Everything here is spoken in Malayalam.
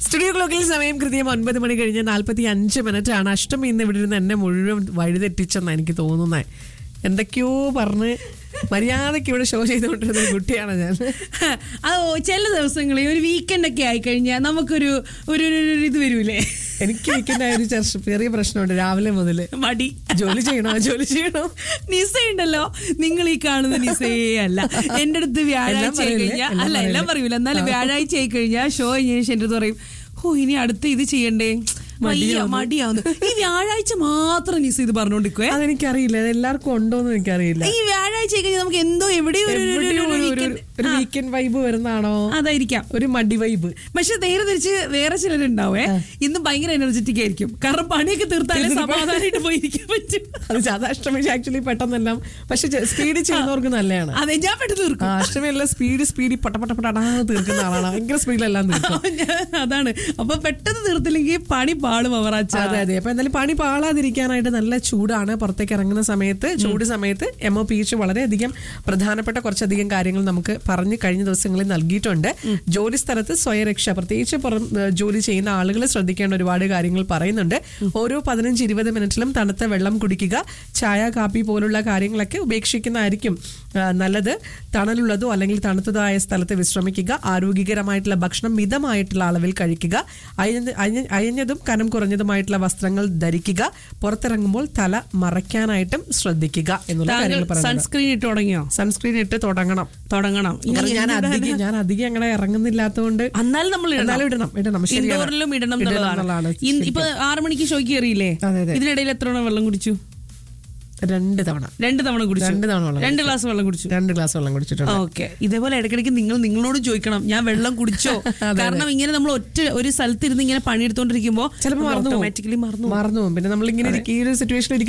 സ്റ്റുഡിയോ ക്ലോക്കിൽ സമയം കൃത്യം ഒൻപത് മണി കഴിഞ്ഞ് നാൽപ്പത്തി അഞ്ച് മിനിറ്റ് ആണ് അഷ്ടമി ഇന്ന് ഇവിടെ ഇരുന്ന് എന്നെ മുഴുവൻ വഴിതെറ്റിച്ചെന്നാണ് എനിക്ക് തോന്നുന്നത് എന്തൊക്കെയോ പറഞ്ഞ് മര്യാദയ്ക്ക് ഇവിടെ ഷോ ചെയ്തുകൊണ്ടിരുന്ന ഒരു കുട്ടിയാണ് ഞാൻ അത് ഓ, ചില ദിവസങ്ങളിൽ ഒരു വീക്കെൻഡ് ഒക്കെ ആയി കഴിഞ്ഞാൽ നമുക്കൊരു ഒരു ഒരു- ഒരു ഇത് വരൂലേ എനിക്ക് വീക്കെൻഡ് ആയ ഒരു ചെറിയ- ചെറിയ പ്രശ്നമുണ്ട് രാവിലെ മുതൽ മടി ജോലി ചെയ്യണോ ജോലി ചെയ്യണോ നിസ ഉണ്ടല്ലോ നിങ്ങൾ ഈ കാണുന്ന നിസയേ അല്ല എന്റെ അടുത്ത് വ്യാഴാഴ്ച ആയി പറയില്ലേ? കഴിഞ്ഞാൽ എല്ലാം അല്ല എല്ലാം പറയില്ലേ? പറയൂല എന്നാലും വ്യാഴാഴ്ച ആയി കഴിഞ്ഞാൽ ഷോ കഴിഞ്ഞ ശേഷം എന്റെ അടുത്ത് പറയും ഓ ഇനി അടുത്ത് ഇത് ചെയ്യണ്ടേ വയ്യ, മടിയാവുന്നു." മടിയാവുന്നു ഈ വ്യാഴാഴ്ച മാത്രം നിസ ഇത് പറഞ്ഞോണ്ടിരിക്കുവേ അതെനിക്കറിയില്ല അത് എല്ലാവർക്കും ഉണ്ടോന്ന് എനിക്കറിയില്ല ഈ വ്യാഴാഴ്ച ആയി കഴിഞ്ഞാൽ നമുക്ക് എന്തോ എവിടെയോ ഒരു- ഒരു- ഒരു- എവിടെയോ ഒരു ഒരു- ഒരു- weekend- ഒരു ആ, വീക്കെൻഡ് വൈബ് വരുന്നതാണോ അതായിരിക്കാം ഒരു മടി വൈബ് പക്ഷെ നേരെ തിരിച്ച് വേറെ ചിലരുണ്ടാവേ ഇന്ന് ഭയങ്കര എനർജറ്റിക് ആയിരിക്കും കാരണം പണിയൊക്കെ തീർത്താലേ സമാധാനമായിട്ട് പോയിരിക്കാൻ പറ്റും അത് അത് അഷ്ടമി ആക്ച്വലി പെട്ടെന്നെല്ലാം പക്ഷെ സ്പീഡിൽ ചെയ്യുന്നവർക്ക് നല്ലതാണ് അതെ ഞാൻ പെട്ടെന്ന് തീർക്കും ആ, അഷ്ടമി എല്ലാം സ്പീഡ് സ്പീഡിൽ പട്ട പട്ട പട്ടാ തീർക്കുന്ന ആളാണ് ഭയങ്കര സ്പീഡിലെല്ലാം തീർക്കും ഞാൻ- അതാണ് അപ്പൊ പെട്ടെന്ന് തീർത്തില്ലെങ്കിൽ പണി പാളും അവറാച്ച അതെ അതെ അപ്പൊ എന്തായാലും പണി പാളാതിരിക്കാനായിട്ട് നല്ല ചൂടാണ് പുറത്തേക്ക് ഇറങ്ങുന്ന സമയത്ത് ചൂട് സമയത്ത് എം ഒ പി എച്ച് വളരെയധികം പ്രധാനപ്പെട്ട കുറച്ചധികം കാര്യങ്ങൾ നമുക്ക് പറഞ്ഞ് കഴിഞ്ഞ ദിവസങ്ങളിൽ നൽകിയിട്ടുണ്ട് ജോലി സ്ഥലത്ത് സ്വയരക്ഷ പ്രത്യേകിച്ച് പുറം ഏഹ് ജോലി ചെയ്യുന്ന ആളുകൾ ശ്രദ്ധിക്കേണ്ട ഒരുപാട് കാര്യങ്ങൾ പറയുന്നുണ്ട് ഓരോ പതിനഞ്ച് ഇരുപത് മിനിറ്റിലും തണുത്ത വെള്ളം കുടിക്കുക ചായ കാപ്പി പോലുള്ള കാര്യങ്ങളൊക്കെ ഉപേക്ഷിക്കുന്നതായിരിക്കും ആ, നല്ലത് തണലുള്ളതോ അല്ലെങ്കിൽ തണുത്തതായ സ്ഥലത്ത് വിശ്രമിക്കുക ആരോഗ്യകരമായിട്ടുള്ള ഭക്ഷണം മിതമായിട്ടുള്ള അളവിൽ കഴിക്കുക അയഞ്ഞ- അയഞ്ഞ- അയഞ്ഞതും കനം കുറഞ്ഞതുമായിട്ടുള്ള വസ്ത്രങ്ങൾ ധരിക്കുക പുറത്തിറങ്ങുമ്പോൾ തല മറയ്ക്കാനായിട്ടും ശ്രദ്ധിക്കുക എന്നുള്ള കാര്യങ്ങൾ പറയുന്നത് സൺസ്ക്രീൻ ഇട്ട് തുടങ്ങിയോ സൺസ്ക്രീൻ ഇട്ട് തുടങ്ങണം തുടങ്ങണം ഇനി കാരണം ഞാൻ എന്തിടാനാ? അധികം ഞാൻ അധികം അങ്ങനെ ഇറങ്ങുന്നില്ലാത്തതുകൊണ്ട് എന്നാലും നമ്മൾ എന്നാലും ഇടണം ഇടണം ശരിയാണ്. ഇൻഡോറിലും ഇടണം ഇടണം എന്നുള്ളതാണ് എന്നുള്ളതാണ് ഇൻ- ഇപ്പൊ ആറു മണിക്ക് ഷോയ്ക്ക് കയറിയില്ലേ അതെ, അതെ. ഇതിനിടയിൽ എത്ര തവണ വെള്ളം കുടിച്ചു രണ്ട് തവണ രണ്ട് തവണ കുടിച്ചു രണ്ട് തവണ വെള്ളം രണ്ട് ഗ്ലാസ് വെള്ളം കുടിച്ചു രണ്ട് ഗ്ലാസ് വെള്ളം കുടിച്ചിട്ടുണ്ട് ഓക്കെ ഇതേപോലെ ഇടയ്ക്കിടയ്ക്ക് നിങ്ങൾ നിങ്ങളോട് ചോദിക്കണം ഞാൻ വെള്ളം കുടിച്ചോ കാരണം ഇങ്ങനെ നമ്മൾ ഒറ്റ ഒരു സ്ഥലത്ത് ഇരുന്ന് ഇങ്ങനെ പണിയെടുത്തോണ്ടിരിക്കുമ്പോ ചിലപ്പോൾ മറന്നു ഓട്ടോമാറ്റിക്കലി മറന്നു മറന്നു പോകും പിന്നെ നമ്മളിങ്ങനെ ഇരിക്ക- ഈ ഒരു സിറ്റുവേഷനിൽ